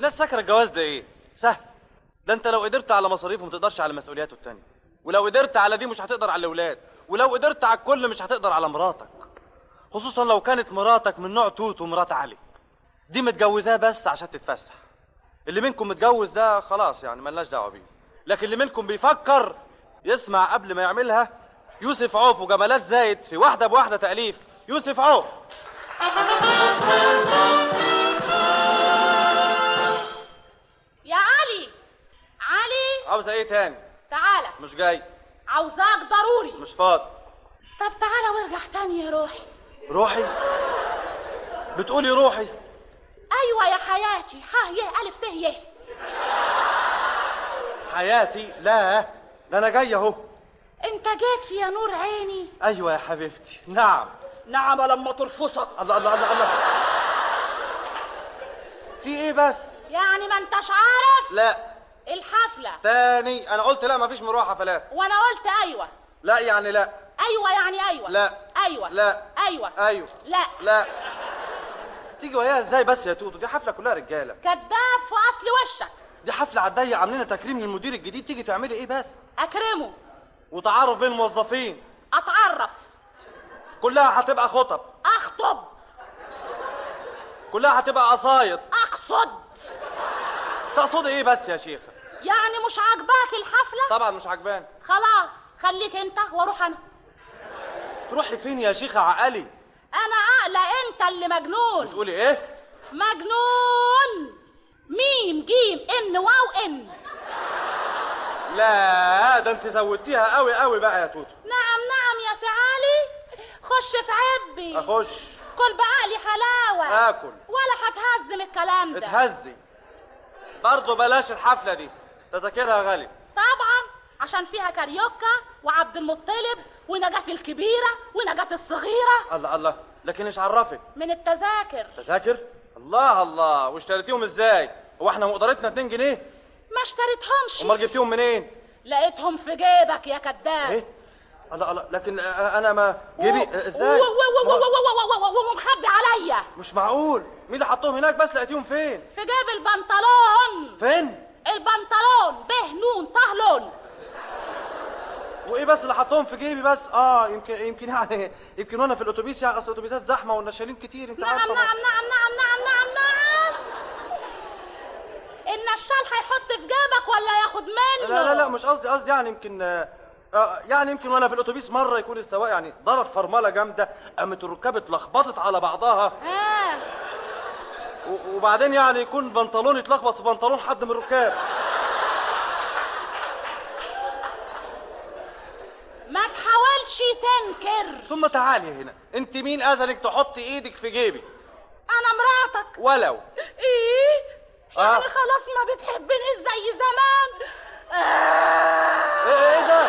الناس فاكره الجواز ده ايه سهل ده انت لو قدرت على مصاريفه ما تقدرش على مسؤولياته التانية ولو قدرت على دي مش هتقدر على الاولاد ولو قدرت على الكل مش هتقدر على مراتك خصوصا لو كانت مراتك من نوع توت ومرات علي دي متجوزاه بس عشان تتفسح اللي منكم متجوز ده خلاص يعني ملناش دعوه بيه لكن اللي منكم بيفكر يسمع قبل ما يعملها يوسف عوف وجمالات زايد في واحده بواحده تاليف يوسف عوف يا علي علي عاوزه ايه تاني تعالى مش جاي عاوزاك ضروري مش فاضي طب تعالى وارجع تاني يا روحي روحي بتقولي روحي ايوه يا حياتي ها يه الف ته يه حياتي لا ده انا جاي اهو انت جيت يا نور عيني ايوه يا حبيبتي نعم نعم لما ترفصك الله الله الله الله في ايه بس يعني ما انتش عارف لا الحفله تاني انا قلت لا مفيش مروحه فلا وانا قلت ايوه لا يعني لا ايوه يعني ايوه لا ايوه لا ايوه ايوه لا لا تيجي وياها ازاي بس يا توتو دي حفله كلها رجاله كذاب في اصل وشك دي حفله على الضيق عاملين تكريم للمدير الجديد تيجي تعملي ايه بس اكرمه وتعارف بين الموظفين اتعرف كلها هتبقى خطب اخطب كلها هتبقى قصايد اقصد تقصدي ايه بس يا شيخه يعني مش عاجباك الحفله طبعا مش عجبان خلاص خليك انت واروح انا تروحي فين يا شيخه عقلي انا عاقله انت اللي مجنون بتقولي ايه مجنون ميم جيم ان واو ان لا ده انت زودتيها قوي قوي بقى يا توتو نعم نعم يا سي علي خش في عبي اخش كل بعقلي حلاوه اكل ولا هتهزم الكلام ده اتهزي برضه بلاش الحفله دي تذاكرها غالي طبعا عشان فيها كاريوكا وعبد المطلب ونجاة الكبيرة ونجاة الصغيرة الله الله لكن ايش عرفك من التذاكر تذاكر الله الله واشتريتيهم ازاي هو احنا مقدرتنا 2 جنيه ما اشتريتهمش امال جبتيهم منين لقيتهم في جيبك يا كذاب ايه الله الله لكن آه، انا ما جيبي آه، ازاي و- و- و- و- ما- و- و- و- و- ومخبي عليا مش معقول مين اللي حطهم هناك بس لقيتيهم فين في جيب البنطلون فين البنطلون به نون طهلون وايه بس اللي حطهم في جيبي بس اه يمكن يمكن يعني يمكن وانا في الاتوبيس يعني اصل الاتوبيسات زحمه والنشالين كتير انت نعم عارفه نعم نعم نعم نعم نعم نعم النشال هيحط في جيبك ولا ياخد منه لا لا لا مش قصدي قصدي يعني يمكن آه، آه، يعني يمكن وانا في الاتوبيس مره يكون السواق يعني ضرب فرمله جامده قامت الركاب اتلخبطت على بعضها ها و- وبعدين يعني يكون بنطلون يتلخبط في بنطلون حد من الركاب ما تحاولش تنكر ثم تعالي هنا انت مين اذنك تحطي ايدك في جيبي انا مراتك ولو ايه آه. يعني خلاص ما بتحبنيش زي زمان آه. ايه ايه ده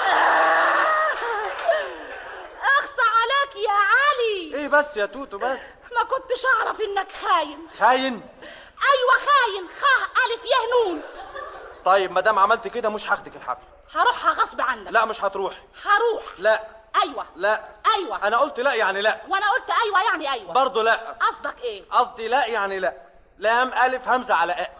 اخصى عليك يا علي ايه بس يا توتو بس ما كنتش اعرف انك خاين خاين ايوه خاين خاه الف يه نون طيب ما دام عملت كده مش هاخدك الحفله هروحها غصب عنك لا مش هتروحي هروح لا ايوه لا ايوه انا قلت لا يعني لا وانا قلت ايوه يعني ايوه برضه لا قصدك ايه قصدي لا يعني لا لام الف همزه على أ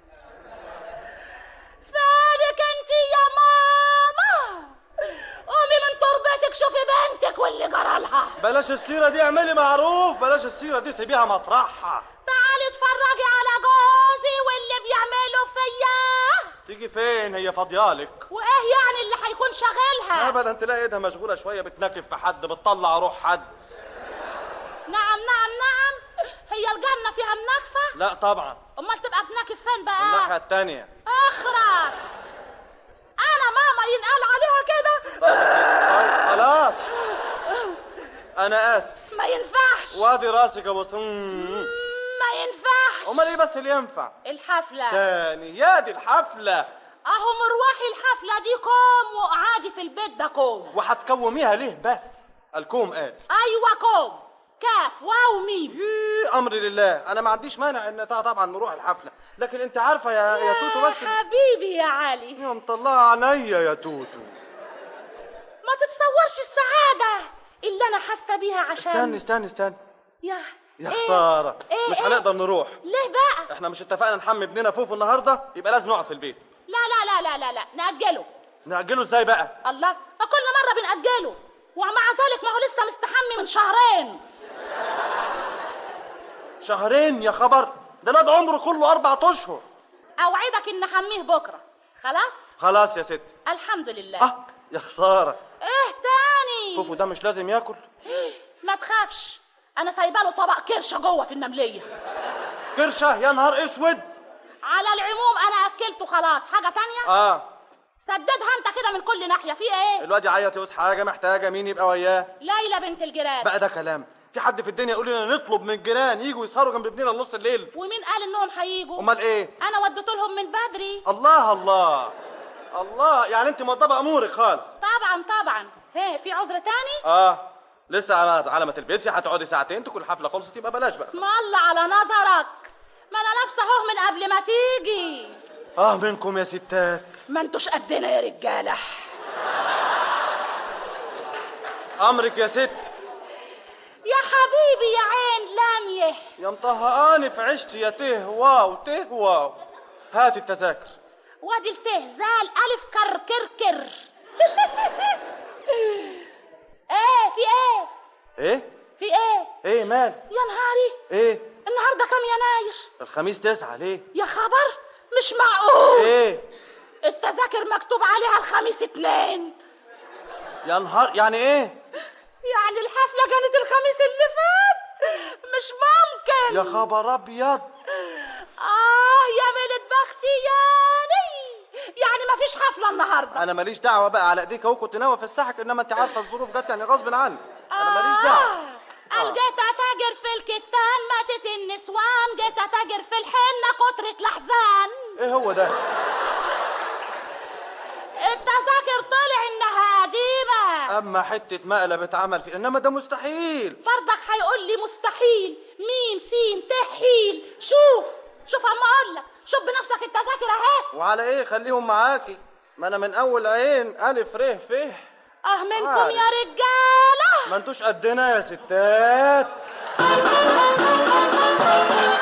فالك انت يا ماما قومي من تربتك شوفي بنتك واللي جرالها بلاش السيره دي اعملي معروف بلاش السيره دي سيبيها مطرحها تعالي اتفرجي على جوزي واللي بيعمله فيا تيجي فين هي فاضيالك وايه يعني اللي هيكون شاغلها ابدا تلاقي ايدها مشغوله شويه بتنكف في حد بتطلع روح حد نعم نعم نعم هي الجنة فيها النكفة لا طبعا امال تبقى بنكف فين الناحيه بقى التانية اخرس انا ماما ينقال عليها كده طيب خلاص انا اسف ما ينفعش وادي راسك يا بص مم. ما ينفعش امال ايه بس اللي ينفع الحفلة تاني يا دي الحفله اهو مروحي الحفلة دي كوم وقعادي في البيت ده كوم وهتكوميها ليه بس الكوم قال ايوه كوم كاف واو ميم إيه امري لله انا ما عنديش مانع ان طبعا نروح الحفله لكن انت عارفه يا يا توتو بس حبيبي يا علي يا مطلعه عينيا يا توتو ما تتصورش السعادة اللي انا حاسة بيها عشان استني استني استني يا يا إيه؟ خساره إيه؟ مش إيه؟ هنقدر نروح ليه بقى احنا مش اتفقنا نحمي ابننا فوفو النهارده يبقى لازم نقعد في البيت لا لا لا لا لا لا نأجله نأجله ازاي بقى الله ما كل مرة بنأجله ومع ذلك ما هو لسه مستحمي من شهرين شهرين يا خبر ده الواد عمره كله اربع اشهر أوعدك إن حميه بكرة خلاص خلاص يا ست الحمد لله اه يا خساره إيه تاني فوفو ده مش لازم ياكل ما تخافش أنا سايبه له طبق كرشة جوه في النملية كرشه يا نهار اسود على العموم أنا أكلته خلاص حاجة تانية اه سددها أنت كده من كل ناحية في إيه الواد يعيط يوز حاجه محتاجه مين يبقى وياه ليلى بنت الجيران بقى ده كلام في حد في الدنيا يقول لنا نطلب من الجيران يجوا يسهروا جنب ابننا لنص الليل ومين قال إنهم هيجوا امال ايه أنا وديت لهم من بدري الله الله الله يعني انت موضبه امورك خالص طبعا طبعا هي في عذر تاني اه لسه على على ما تلبسي هتقعدي ساعتين تكون الحفله خلصت يبقى بلاش بقى اسم الله على نظرك ما انا لابسه اهو من قبل ما تيجي اه منكم يا ستات ما انتوش قدنا يا رجاله امرك يا ست يا حبيبي يا عين لاميه يا مطهقاني في عشتي يا ته واو ته واو هات التذاكر وادي الته زال الف كر كر كر ايه في ايه ايه في ايه ايه مال يا نهاري ايه النهارده كام يناير الخميس تسعة ليه يا خبر مش معقول ايه التذاكر مكتوب عليها الخميس اتنين يا نهار يعني ايه يعني الحفله كانت الخميس اللي فات مش ممكن يا خبر ابيض آه يا ملت بختي ياني يعني ما فيش حفلة النهاردة انا ماليش دعوه بقى على ايديك اهو كنت ناوي افسحك انما انت عارفه الظروف جت يعني غصب عني انا ماليش دعوه آه. الجيت اتاجر في الكتان ماتت النسوان جيت اتاجر في الحنة كترة الاحزان ايه هو ده التذاكر طلع انها قديمة اما حته مقلب اتعمل فيه انما ده مستحيل برضك هيقول لي مستحيل ميم سين تحيل شوف شوف اما اقول لك شوف بنفسك التذاكر اهي وعلى ايه خليهم معاكي ما انا من اول عين الف ر ف اه منكم عارف. يا رجالة ما انتوش قدنا يا ستات